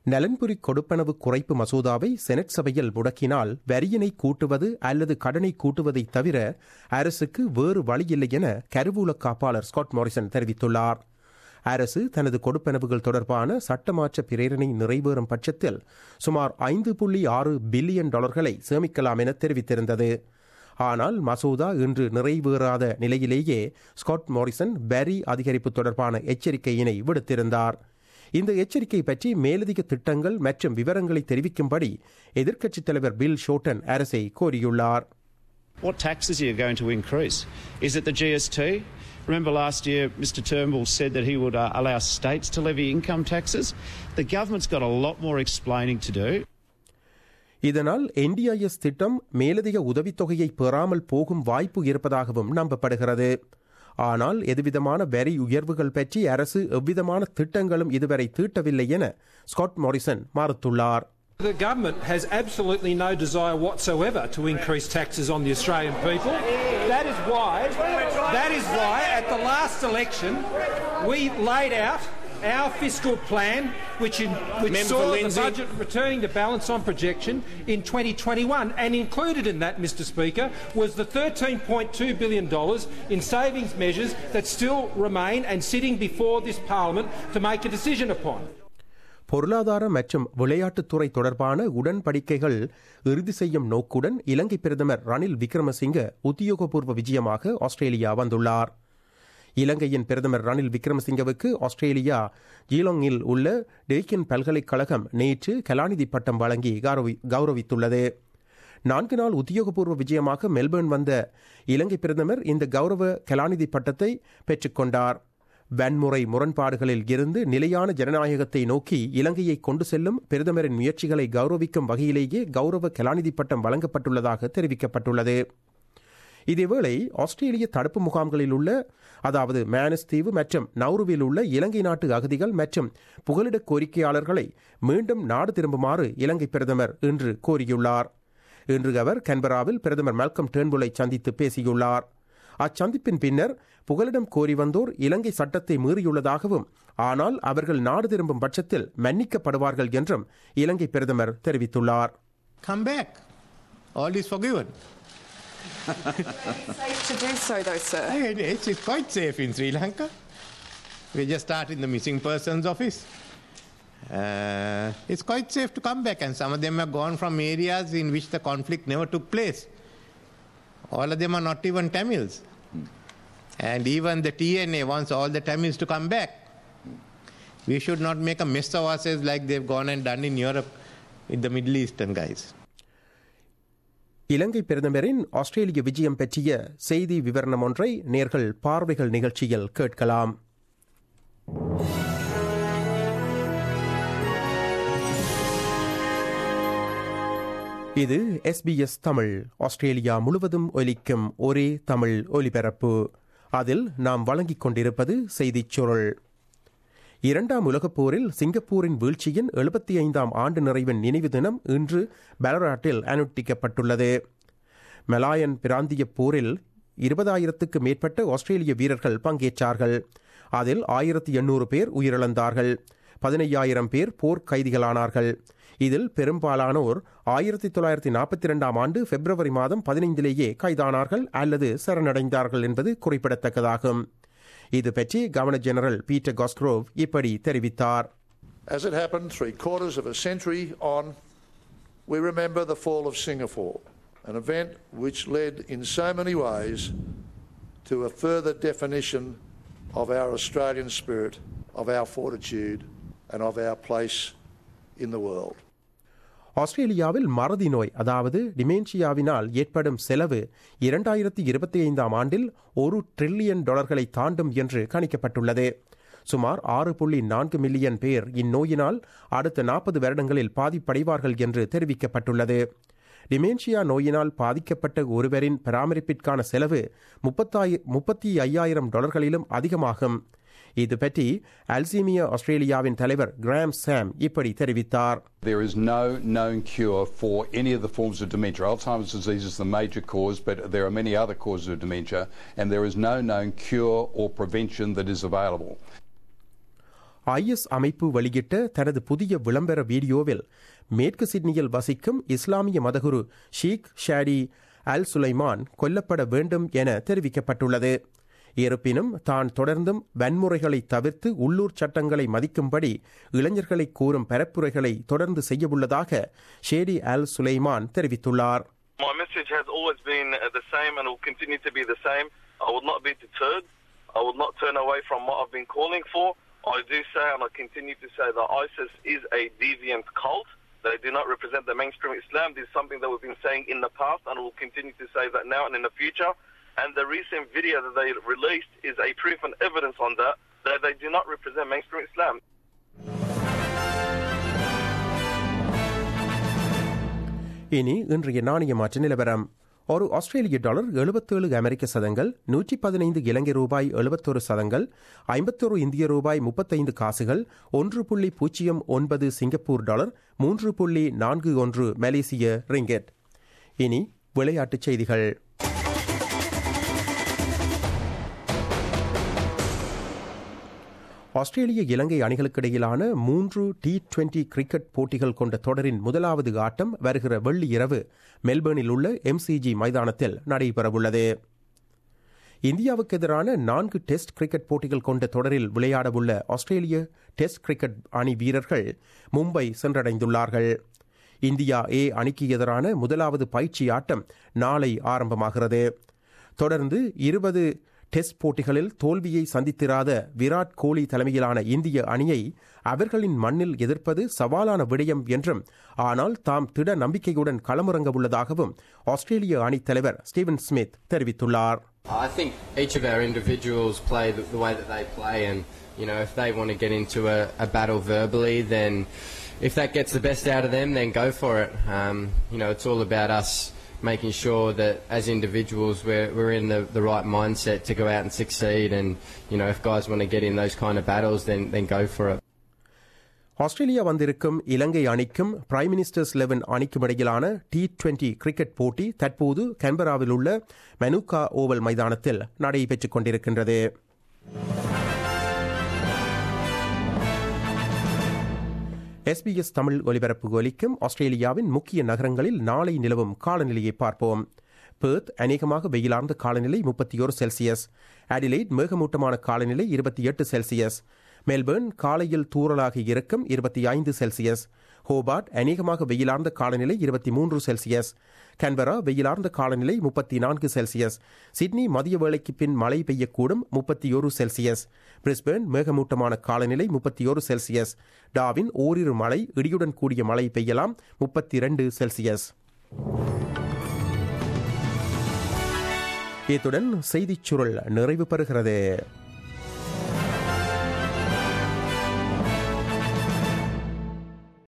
நலன்புரி கொடுப்பனவு குறைப்பு மசோதாவை செனட் சபையில் முடக்கினால் வரியினை கூட்டுவது அல்லது கடனை கூட்டுவதை தவிர அரசுக்கு வேறு வழியில்லை என கருவூல காப்பாளர் ஸ்காட் மாரிசன் தெரிவித்துள்ளார் அரசு தனது கொடுப்பனவுகள் தொடர்பான சட்டமாற்ற பிரேரணை நிறைவேறும் பட்சத்தில் சுமார் ஐந்து புள்ளி ஆறு பில்லியன் டாலர்களை சேமிக்கலாம் என தெரிவித்திருந்தது ஆனால் மசோதா இன்று நிறைவேறாத நிலையிலேயே ஸ்காட் மாரிசன் வரி அதிகரிப்பு தொடர்பான எச்சரிக்கையினை விடுத்திருந்தார் இந்த எச்சரிக்கை பற்றி மேலதிக திட்டங்கள் மற்றும் விவரங்களை தெரிவிக்கும்படி எதிர்க்கட்சித் தலைவர் பில் ஷோட்டன் அரசை கோரியுள்ளார் What taxes are you going to increase? Is it the GST? Remember last year, Mr Turnbull said that he would uh, allow states to levy income taxes. The government's got a lot more explaining to do. இதனால் NDIS திட்டம் மேலதிக உதவித்தொகையை பெறாமல் போகும் வாய்ப்பு இருப்பதாகவும் நம்பப்படுகிறது ஆனால் எதுவிதமான வரி உயர்வுகள் பற்றி அரசு எவ்விதமான திட்டங்களும் இதுவரை தீட்டவில்லை என ஸ்காட் மாரிசன் மறுத்துள்ளார் The government has absolutely no desire whatsoever to increase taxes on the Australian people. That is why, that is why at the last election we laid out our fiscal plan, which, in, which Member saw for the Lindsay. budget returning to balance on projection in 2021. And included in that, Mr Speaker, was the $13.2 billion in savings measures that still remain and sitting before this parliament to make a decision upon. பொருளாதார மற்றும் விளையாட்டுத்துறை தொடர்பான உடன்படிக்கைகள் இறுதி செய்யும் நோக்குடன் இலங்கை பிரதமர் ரணில் விக்ரமசிங்க உத்தியோகபூர்வ விஜயமாக Australia வந்துள்ளார் இலங்கையின் பிரதமர் ரணில் விக்ரமசிங்கவுக்கு ஆஸ்திரேலியா ஜீலாங்கில் உள்ள டேக்கின் பல்கலைக்கழகம் நேற்று கலாநிதி பட்டம் வழங்கி கௌரவி- கௌரவித்துள்ளது நான்கு நாள் உத்தியோகபூர்வ விஜயமாக மெல்பர்ன் வந்த இலங்கை பிரதமர் இந்த கௌரவ கலாநிதி பட்டத்தை பெற்றுக்கொண்டார் வன்முறை முரண்பாடுகளில் இருந்து நிலையான ஜனநாயகத்தை நோக்கி இலங்கையை கொண்டு செல்லும் பிரதமரின் முயற்சிகளை கௌரவிக்கும் வகையிலேயே கௌரவ கலாநிதி பட்டம் வழங்கப்பட்டுள்ளதாக தெரிவிக்கப்பட்டுள்ளது இதேவேளை ஆஸ்திரேலிய தடுப்பு முகாம்களில் உள்ள அதாவது மேனஸ் தீவு மற்றும் நௌருவில் உள்ள இலங்கை நாட்டு அகதிகள் மற்றும் புகலிட கோரிக்கையாளர்களை மீண்டும் நாடு திரும்புமாறு இலங்கை பிரதமர் இன்று கோரியுள்ளார் இன்று அவர் கன்பராவில் பிரதமர் மால்கம் டேர்ன்புலை சந்தித்து பேசியுள்ளார் அச்சந்திப்பின் பின்னர் புகலிடம் கோரி வந்தோர் இலங்கை சட்டத்தை மீறியுள்ளதாகவும் ஆனால் அவர்கள் நாடு திரும்பும் பட்சத்தில் மன்னிக்கப்படுவார்கள் என்றும் இலங்கை பிரதமர் தெரிவித்துள்ளார் Come back. All is forgiven. Safe to do so, though, sir. Hey, It's, it's quite safe in Sri Lanka. We just started the missing persons office. Uh, it's quite safe to come back, and some of them have gone from areas in which the conflict never took place. All of them are not even Tamils. And even the TNA wants all the Tamils to come back. We should not make a mess of ourselves like they've gone and done in Europe with the Middle Eastern guys. இலங்கை பிரதமரின் ஆஸ்திரேலிய விஜயம் பற்றிய செய்தி விவரணம் ஒன்றை நேர்கள் பார்வைகள் நிகழ்ச்சியில் கேட்கலாம் இது எஸ்பிஎஸ் தமிழ் ஆஸ்திரேலியா முழுவதும் ஒலிக்கும் ஒரே தமிழ் ஒலிபரப்பு அதில் நாம் வழங்கிக் கொண்டிருப்பது செய்திச் சுருள் இரண்டாம் உலகப் போரில் சிங்கப்பூரின் வீழ்ச்சியின் எழுபத்தி ஐந்தாம் ஆண்டு நிறைவின் நினைவு தினம் இன்று பெலராட்டில் அனுஷ்டிக்கப்பட்டுள்ளது மெலாயன் பிராந்திய போரில் இருபதாயிரத்துக்கு மேற்பட்ட ஆஸ்திரேலிய வீரர்கள் பங்கேற்றார்கள் அதில் ஆயிரத்தி எண்ணூறு பேர் உயிரிழந்தார்கள் பதினையாயிரம் பேர் போர் கைதிகளானார்கள் இதில் பெரும்பாலானோர் ஆயிரத்தி தொள்ளாயிரத்தி நாற்பத்தி இரண்டாம் ஆண்டு பிப்ரவரி மாதம் பதினைந்திலேயே கைதானார்கள் அல்லது சரணடைந்தார்கள் என்பது குறிப்பிடத்தக்கதாகும் இது பற்றி கவர்னர் ஜெனரல் பீட்டர் காஸ்க்ரோவ் இப்படி தெரிவித்தார் As it happened three quarters of a century on, we remember the fall of Singapore, an event which led in so many ways to a further definition of our Australian spirit, of our fortitude, and of our place in the world. ஆஸ்திரேலியாவில் மறதி நோய் அதாவது டிமென்ஷியாவினால் ஏற்படும் செலவு இரண்டாயிரத்தி இருபத்தி ஐந்தாம் ஆண்டில் ஒரு ட்ரில்லியன் டாலர்களை தாண்டும் என்று கணிக்கப்பட்டுள்ளது சுமார் ஆறு புள்ளி நான்கு மில்லியன் பேர் இந்நோயினால் அடுத்த நாற்பது வருடங்களில் பாதிப்படைவார்கள் என்று தெரிவிக்கப்பட்டுள்ளது டிமென்ஷியா நோயினால் பாதிக்கப்பட்ட ஒருவரின் பராமரிப்பிற்கான செலவு முப்பத்தாய் முப்பத்தி ஐயாயிரம் டாலர்களிலும் அதிகமாகும் இது பற்றி அல்சீமியா ஆஸ்திரேலியாவின் தலைவர் கிராம் சாம் இப்படி தெரிவித்தார் There is no known cure for any of the forms of dementia. Alzheimer's disease is the major cause, but there are many other causes of dementia, and there is no known cure or prevention that is available. IS அமைப்பு வெளியிட்ட தனது புதிய விளம்பர வீடியோவில் மேற்கு சிட்னியில் வசிக்கும் இஸ்லாமிய மதகுரு ஷீக் ஷாடி அல் சுலைமான் கொல்லப்பட வேண்டும் என தெரிவிக்கப்பட்டுள்ளது இருப்பினும் தான் தொடர்ந்தும் வன்முறைகளை தவிர்த்து உள்ளூர் சட்டங்களை மதிக்கும்படி இளைஞர்களை கூறும் பரப்புரைகளை தொடர்ந்து செய்யவுள்ளதாக ஷேடி அல் சுலைமான் தெரிவித்துள்ளார் My message has always been uh, the same and will continue to be the same. I will not be deterred. I will not turn away from what I've been calling for. I do say and I continue to say that ISIS is a deviant cult. They do not represent the mainstream Islam. This is something that we've been saying in the past and will continue to say that now and in the future. And the recent video that they released is a proof and evidence on that, that they do not represent mainstream Islam. இனி இன்றைய நாணய மாற்ற நிலவரம் ஒரு ஆஸ்திரேலிய dollar எழுபத்தேழு அமெரிக்க சதங்கள் நூற்றி பதினைந்து இலங்கை ரூபாய் எழுபத்தொரு சதங்கள் ஐம்பத்தொரு இந்திய ரூபாய் முப்பத்தைந்து காசுகள் ஒன்று புள்ளி பூஜ்ஜியம் ஒன்பது சிங்கப்பூர் டாலர் மூன்று புள்ளி நான்கு ஒன்று மலேசிய ரிங்கெட் இனி விளையாட்டுச் செய்திகள் ஆஸ்திரேலிய இலங்கை அணிகளுக்கிடையிலான மூன்று டி டுவெண்டி கிரிக்கெட் போட்டிகள் கொண்ட தொடரின் முதலாவது ஆட்டம் வருகிற வெள்ளி இரவு மெல்பர்னில் உள்ள எம்சிஜி மைதானத்தில் நடைபெறவுள்ளது இந்தியாவுக்கு எதிரான நான்கு டெஸ்ட் கிரிக்கெட் போட்டிகள் கொண்ட தொடரில் விளையாடவுள்ள ஆஸ்திரேலிய டெஸ்ட் கிரிக்கெட் அணி வீரர்கள் மும்பை சென்றடைந்துள்ளார்கள் இந்தியா ஏ அணிக்கு எதிரான முதலாவது பயிற்சி ஆட்டம் நாளை ஆரம்பமாகிறது தொடர்ந்து இருபது டெஸ்ட் போட்டிகளில் தோல்வியை சந்தித்திராத விராட் கோலி தலைமையிலான இந்திய அணியை அவர்களின் மண்ணில் எதிர்ப்பது சவாலான விடயம் என்றும் ஆனால் தாம் திட நம்பிக்கையுடன் களமிறங்க உள்ளதாகவும் ஆஸ்திரேலிய அணித் தலைவர் ஸ்டீவன் ஸ்மித் தெரிவித்துள்ளார் I think each of our individuals play the, the way that they play, and you know, if they want to get into a, a battle verbally, then if that gets the best out of them, then go for it. Um, you know, it's all about us making sure that as individuals we're, we're in the, the right mindset to go out and succeed. And you know, if guys want to get in those kind of battles, then then go for it. Australia வந்திருக்கும் இலங்கை அணிக்கும் prime ministers eleven அணிக்கும் இடையிலான T twenty cricket போட்டி தற்போது கன்பராவில் உள்ள மெனுகா oval மைதானத்தில் நடைபெற்றுக் கொண்டிருக்கின்றது எஸ்பிஎஸ் தமிழ் ஒலிபரப்பு ஒலிக்கும் ஆஸ்திரேலியாவின் முக்கிய நகரங்களில் நாளை நிலவும் காலநிலையை பார்ப்போம் பெர்த் அநேகமாக வெயிலார்ந்த காலநிலை முப்பத்தி ஒரு செல்சியஸ் அடிலைட் மேகமூட்டமான காலநிலை இருபத்தி எட்டு செல்சியஸ் மெல்பர்ன் காலையில் தூறலாக இருக்கும் இருபத்தி ஐந்து செல்சியஸ் ஹோபார்ட் அநேகமாக வெயிலார்ந்த காலநிலை இருபத்தி மூன்று செல்சியஸ் கன்பரா வெயிலார்ந்த காலநிலை முப்பத்தி நான்கு செல்சியஸ் சிட்னி மதிய வேளைக்கு பின் மழை பெய்யக்கூடும் முப்பத்தி ஒரு செல்சியஸ் பிரிஸ்பேர்ன் மேகமூட்டமான காலநிலை முப்பத்தி ஒரு செல்சியஸ் டாவின் ஓரிரு மழை இடியுடன் கூடிய மழை பெய்யலாம் முப்பத்தி இரண்டு செல்சியஸ் இத்துடன் செய்திச் சுருள் நிறைவு பெறுகிறது